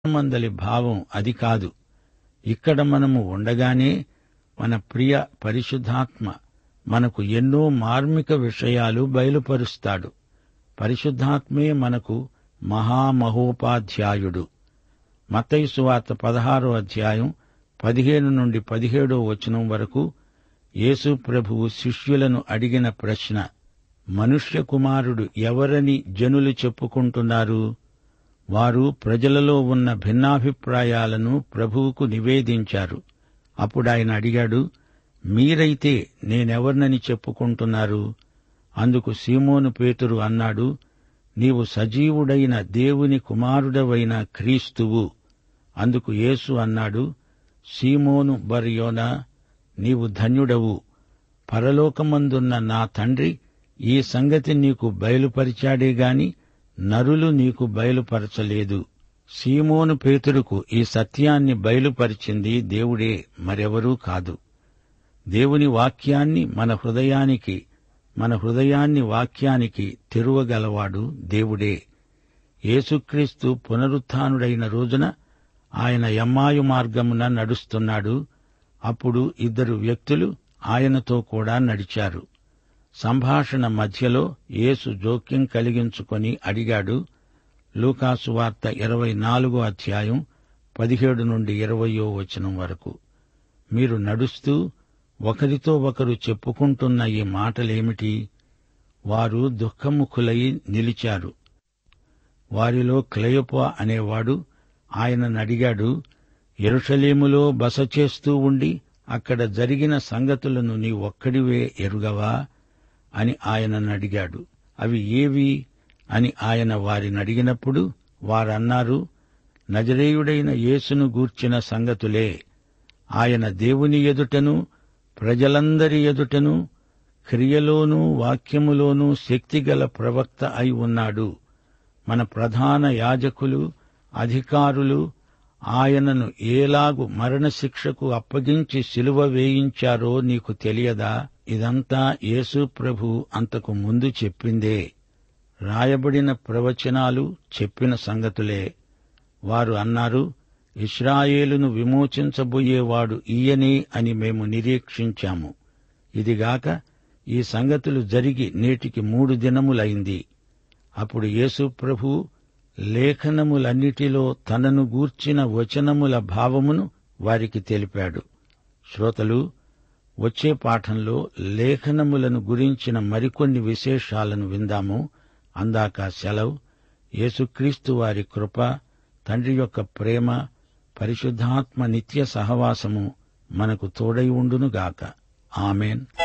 మందలి భావం అది కాదు ఇక్కడ మనము ఉండగానే మన ప్రియ పరిశుద్ధాత్మ మనకు ఎన్నో మార్మిక విషయాలు బయలుపరుస్తాడు పరిశుద్ధాత్మే మనకు మహామహోపాధ్యాయుడు మత్తయి సువార్త పదహారో అధ్యాయం పదిహేను నుండి పదిహేడో వచనం వరకు యేసు ప్రభువు శిష్యులను అడిగిన ప్రశ్న మనుష్య కుమారుడు ఎవరని జనులు చెప్పుకుంటున్నారు వారు ప్రజలలో ఉన్న భిన్నాభిప్రాయాలను ప్రభువుకు నివేదించారు అప్పుడాయన అడిగాడు మీరైతే నేనెవర్నని చెప్పుకుంటున్నారు అందుకు సీమోను పేతురు అన్నాడు నీవు సజీవుడైన దేవుని కుమారుడవైన క్రీస్తువు అందుకు యేసు అన్నాడు సీమోను బర్యోనా నీవు ధన్యుడవు పరలోకమందున్న నా తండ్రి ఈ సంగతి నీకు బయలుపరిచాడే గాని నరులు నీకు బయలుపరచలేదు సీమోను పేతురుకు ఈ సత్యాన్ని బయలుపరిచింది దేవుడే మరెవరూ కాదు దేవుని వాక్యాన్ని మన హృదయానికి మన హృదయాన్ని వాక్యానికి తెరువగలవాడు దేవుడే యేసుక్రీస్తు పునరుత్నుడైన రోజున ఆయన యమ్మాయు మార్గమున నడుస్తున్నాడు అప్పుడు ఇద్దరు వ్యక్తులు ఆయనతో కూడా నడిచారు సంభాషణ మధ్యలో యేసు జోక్యం కలిగించుకొని అడిగాడు లూకాసు వార్త ఇరవై నాలుగో అధ్యాయం పదిహేడు నుండి ఇరవయో వచనం వరకు మీరు నడుస్తూ ఒకరితో ఒకరు చెప్పుకుంటున్న ఈ మాటలేమిటి వారు దుఃఖముఖులై నిలిచారు వారిలో క్లయోప అనేవాడు ఆయనను అడిగాడు ఎరుషలేములో బస చేస్తూ ఉండి అక్కడ జరిగిన సంగతులను నీ ఒక్కడివే ఎరుగవా అని ఆయనను అడిగాడు అవి ఏవి అని ఆయన వారిని అడిగినప్పుడు వారన్నారు నజరేయుడైన యేసును గూర్చిన సంగతులే ఆయన దేవుని ఎదుటను ప్రజలందరి ఎదుటను క్రియలోనూ వాక్యములోనూ శక్తిగల ప్రవక్త అయి ఉన్నాడు మన ప్రధాన యాజకులు అధికారులు ఆయనను ఏలాగు మరణశిక్షకు అప్పగించి సిలువ వేయించారో నీకు తెలియదా ఇదంతా యేసు ప్రభు అంతకు ముందు చెప్పిందే రాయబడిన ప్రవచనాలు చెప్పిన సంగతులే వారు అన్నారు ఇస్రాయేలును విమోచించబోయేవాడు ఈయనే అని మేము నిరీక్షించాము ఇదిగాక ఈ సంగతులు జరిగి నేటికి మూడు దినములైంది అప్పుడు యేసు ప్రభు లేఖనములన్నిటిలో తనను గూర్చిన వచనముల భావమును వారికి తెలిపాడు శ్రోతలు వచ్చే పాఠంలో లేఖనములను గురించిన మరికొన్ని విశేషాలను విందాము అందాక సెలవు యేసుక్రీస్తు వారి కృప తండ్రి యొక్క ప్రేమ పరిశుద్ధాత్మ నిత్య సహవాసము మనకు తోడై ఉండునుగాక ఆమెన్